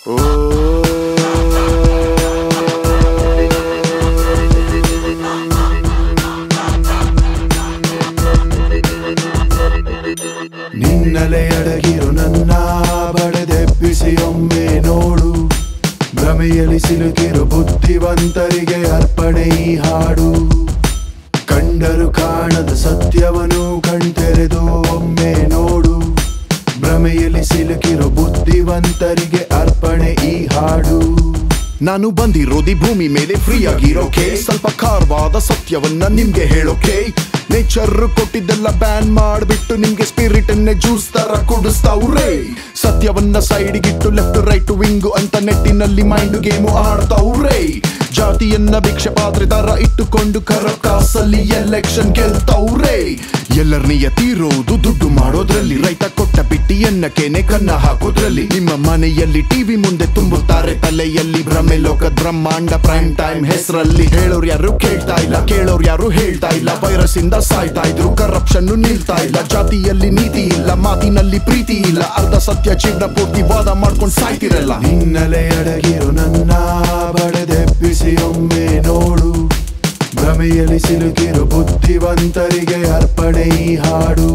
ನಿನ್ನಲೆ ಅಡಗಿರು ನನ್ನ ಬಡದೆಪ್ಪಿಸಿ ಒಮ್ಮೆ ನೋಡು ಭ್ರಮೆಯಲ್ಲಿ ಸಿಲುಕಿರು ಬುದ್ಧಿವಂತರಿಗೆ ಅರ್ಪಣೆ ಈ ಹಾಡು ಕಂಡರು ಕಾಣದ ಸತ್ಯವನು ಕಣ್ತೆರೆದು ಒಮ್ಮೆ ನೋಡು ಭ್ರಮೆಯಲ್ಲಿ ಸಿಲುಕಿರು ಬುದ್ಧಿವಂತರಿಗೆ ಅರ್ಪಣೆ ಈ ಹಾಡು ನಾನು ಬಂದಿರೋದಿ ಭೂಮಿ ಮೇಲೆ ಫ್ರೀ ಆಗಿರೋಕೆ ಸ್ವಲ್ಪ ಖಾರವಾದ ಸತ್ಯವನ್ನ ನಿಮ್ಗೆ ಹೇಳೋಕೆ ನೇಚರ್ ಕೊಟ್ಟಿದ್ದೆಲ್ಲ ಬ್ಯಾನ್ ಮಾಡ್ಬಿಟ್ಟು ನಿಮ್ಗೆ ಸ್ಪಿರಿಟ್ ಅನ್ನೆ ಜ್ಯೂಸ್ ತರ ಕುಡಿಸ್ತಾವ್ರೆ ಸತ್ಯವನ್ನ ಸೈಡ್ಗಿಟ್ಟು ಲೆಫ್ಟ್ ರೈಟ್ ವಿಂಗು ಅಂತ ನೆಟ್ಟಿನಲ್ಲಿ ಮೈಂಡ್ ಗೇಮು ಆಡ್ತಾವ್ರೆ ಜಾತಿಯನ್ನ ಭಿಕ್ಷೆ ಪಾತ್ರೆ ತರ ಇಟ್ಟುಕೊಂಡು ಕರ ಕಾಸಲ್ಲಿ ಎಲೆಕ್ಷನ್ ಗೆಲ್ತವ್ರೆ ಎಲ್ಲರ ನಿಯತಿರೋದು ದುಡ್ಡು ಮಾಡೋದ್ರಲ್ಲಿ ರೈತ ಕೊಟ್ಟ ಬಿಟ್ಟಿಯನ್ನ ಕೆನೆ ಕನ್ನ ಹಾಕೋದ್ರಲ್ಲಿ ನಿಮ್ಮ ಮನೆಯಲ್ಲಿ ಟಿವಿ ಮುಂದೆ ತುಂಬುತ್ತಾರೆ ತಲೆಯಲ್ಲಿ ಭ್ರಮೆ ಲೋಕದ ಬ್ರಹ್ಮಾಂಡ ಪ್ರೈಮ್ ಟೈಮ್ ಹೆಸರಲ್ಲಿ ಹೇಳೋರು ಯಾರು ಕೇಳ್ತಾ ಇಲ್ಲ ಕೇಳೋರು ಯಾರು ಹೇಳ್ತಾ ಇಲ್ಲ ವೈರಸ್ ಇಂದ ಸಾಯ್ತಾ ಇದ್ರು ಕರಪ್ಷನ್ ನಿಲ್ತಾ ಇಲ್ಲ ಜಾತಿಯಲ್ಲಿ ನೀತಿ ಇಲ್ಲ ಮಾತಿನಲ್ಲಿ ಪ್ರೀತಿ ಇಲ್ಲ ಅರ್ಧ ಸತ್ಯ ಜೀವನ ಪೂರ್ತಿ ವಾದ ಮಾಡ್ಕೊಂಡು ಸಾಯ್ತಿರಲ್ಲ ನಿನ್ನಲೆ ಅಡಗಿರು ನನ್ನ ಬಡದೆಪ್ಪಿಸಿ ಒಮ್ಮೆ ನೋಡು ಭ್ರಮೆಯಲ್ಲಿ ಸಿಲುಕಿರು ಬುದ್ಧಿವಂತರಿಗೆ ಅರ್ಪಣೆ ಈ ಹಾಡು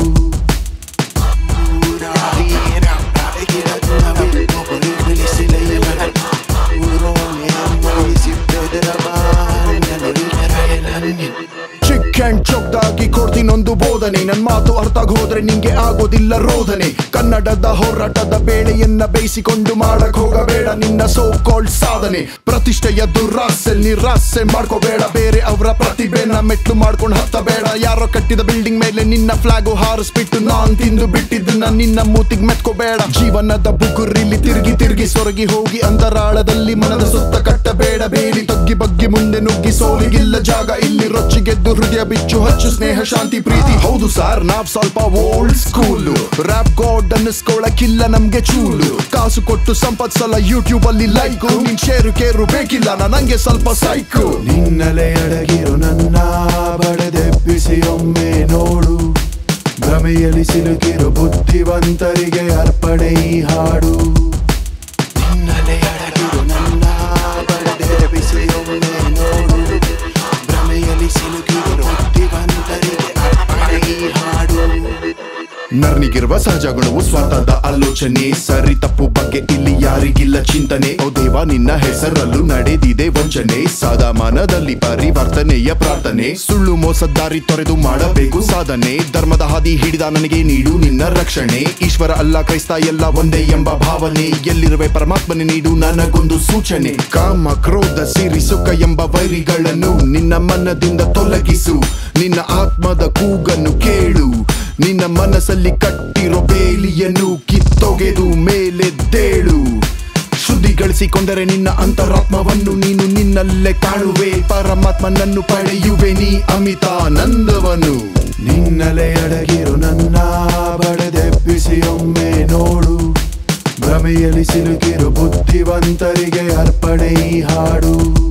ಚಿಕ್ ಅಂಡ್ ಚೊಕ್ದಾಗಿ ಕೊಡ್ತೀನೊಂದು ಬೋಧನೆ ನನ್ ಮಾತು ಅರ್ಥ ಹೋದ್ರೆ ನಿಂಗೆ ಆಗೋದಿಲ್ಲ ರೋಧನೆ ಕನ್ನಡದ ಹೋರಾಟದ ಬೇಳೆಯನ್ನ ಬೇಯಿಸಿಕೊಂಡು ಮಾಡಕ್ ಹೋಗಬೇಡ ನಿನ್ನ ಸೋ ಕಾಲ್ಡ್ ಸಾಧನೆ ಪ್ರತಿಷ್ಠೆಯ ದುರಾಸೆ ನಿರಾಸೆ ಮಾಡ್ಕೋಬೇಡ ಬೇರೆ ಅವರ ಪ್ರತಿಭೆನ ಮೆಟ್ಲು ಮಾಡ್ಕೊಂಡು ಹತ್ತಬೇಡ ಯಾರೋ ಕಟ್ಟಿದ ಬಿಲ್ಡಿಂಗ್ ಮೇಲೆ ನಿನ್ನ ಫ್ಲಾಗು ಹಾರಿಸ್ಬಿಟ್ಟು ನಾನ್ ತಿಂದು ಬಿಟ್ಟಿದ್ದನ್ನ ನಿನ್ನ ಮೂತಿಗ್ ಮೆತ್ಕೋಬೇಡ ಜೀವನದ ಬುಗುರಿಲಿ ತಿರುಗಿ ತಿರುಗಿ ಸೊರಗಿ ಹೋಗಿ ಅಂತರಾಳದಲ್ಲಿ ಮನದ ಸುತ್ತ ಕಟ್ಟಬೇಡ ಬೇಡಿ ತಗ್ಗಿ ಬಗ್ಗಿ ಮುಂದೆ ನುಗ್ಗಿ ಸೋಲಿಗಿಲ್ಲ ಜಾಗ ಇಲ್ಲಿ ರೊಚ್ಚಿಗೆದ್ದು ಹೃದಯ ಬಿಚ್ಚು ಹಚ್ಚು ಸ್ನೇಹ ಶಾಂತಿ ಪ್ರೀತಿ ಹೌದು ಸಾರ್ ನಾವ್ ಸ್ವಲ್ಪ ಓಲ್ಡ್ ಸ್ಕೂಲ್ ರ್ಯಾಪ್ ಗಾಡ್ ಅನ್ನಿಸ್ಕೊಳಕ್ಕಿಲ್ಲ ನಮ್ಗೆ ಚೂಲು ಕಾಸು ಕೊಟ್ಟು ಸಂಪತ್ಸಲ ಯೂಟ್ಯೂಬ್ ಅಲ್ಲಿ ಲೈಕ್ ನಿನ್ ಶೇರು ಕೇರು ಬೇಕಿಲ್ಲ ನನಗೆ ಸ್ವಲ್ಪ ಸೈಕು ನಿನ್ನಲೆ ಅಡಗಿರು ನನ್ನ ಬಡದೆಪ್ಪಿಸಿ ಒಮ್ಮೆ ನೋಡು ಭ್ರಮೆಯಲ್ಲಿ ಸಿಲುಕಿರು ಬುದ್ಧಿವಂತರಿಗೆ ಅರ್ಪಣೆ ಈ ಹಾಡು ನಿನ್ನಲೆ ಅಡಗಿರು ನನ್ನ ಬಡದೆಪ್ಪಿಸಿ ಒಮ್ಮೆ ನೋಡು ಭ್ರಮೆಯಲ್ಲಿ ಸಿಲುಕಿರು ಬುದ್ಧಿವಂತರಿಗೆ ಅರ್ಪಣೆ ಈ ಹಾಡು ನರ್ನಿಗಿರುವ ಸಹಜ ಗುಣವು ಸ್ವಾರ್ಥದ ಆಲೋಚನೆ ಸರಿ ತಪ್ಪು ಬಗ್ಗೆ ಇಲ್ಲಿ ಯಾರಿಗಿಲ್ಲ ಚಿಂತನೆ ಓ ದೇವ ನಿನ್ನ ಹೆಸರಲ್ಲೂ ನಡೆದಿದೆ ವಂಚನೆ ಸಾದಾಮಾನದಲ್ಲಿ ಪರಿವರ್ತನೆಯ ಪ್ರಾರ್ಥನೆ ಸುಳ್ಳು ಮೋಸ ದಾರಿ ತೊರೆದು ಮಾಡಬೇಕು ಸಾಧನೆ ಧರ್ಮದ ಹಾದಿ ಹಿಡಿದ ನನಗೆ ನೀಡು ನಿನ್ನ ರಕ್ಷಣೆ ಈಶ್ವರ ಅಲ್ಲ ಕ್ರೈಸ್ತ ಎಲ್ಲ ಒಂದೇ ಎಂಬ ಭಾವನೆ ಎಲ್ಲಿರುವೆ ಪರಮಾತ್ಮನೆ ನೀಡು ನನಗೊಂದು ಸೂಚನೆ ಕಾಮ ಕ್ರೋಧ ಸಿರಿ ಸುಖ ಎಂಬ ವೈರಿಗಳನ್ನು ನಿನ್ನ ಮನದಿಂದ ತೊಲಗಿಸು ನಿನ್ನ ಆತ್ಮದ ಕೂಗನ್ನು ಕೇಳು ನಿನ್ನ ಮನಸ್ಸಲ್ಲಿ ಕಟ್ಟಿರೋ ಬೇಲಿಯನ್ನು ಕಿತ್ತೊಗೆದು ಮೇಲೆದ್ದೇಳು ಶುದ್ಧಿಗಳಿಸಿಕೊಂಡರೆ ನಿನ್ನ ಅಂತರಾತ್ಮವನ್ನು ನೀನು ನಿನ್ನಲ್ಲೇ ಕಾಣುವೆ ಪರಮಾತ್ಮನನ್ನು ಪಡೆಯುವೆ ನೀ ಅಮಿತಾನಂದವನು ನಿನ್ನಲೆ ಅಡಗಿರು ನನ್ನ ಬಡದೆಪ್ಪಿಸಿ ಒಮ್ಮೆ ನೋಡು ಭ್ರಮೆಯಲ್ಲಿ ಸಿಲುಕಿರು ಬುದ್ಧಿವಂತರಿಗೆ ಅರ್ಪಣೆ ಈ ಹಾಡು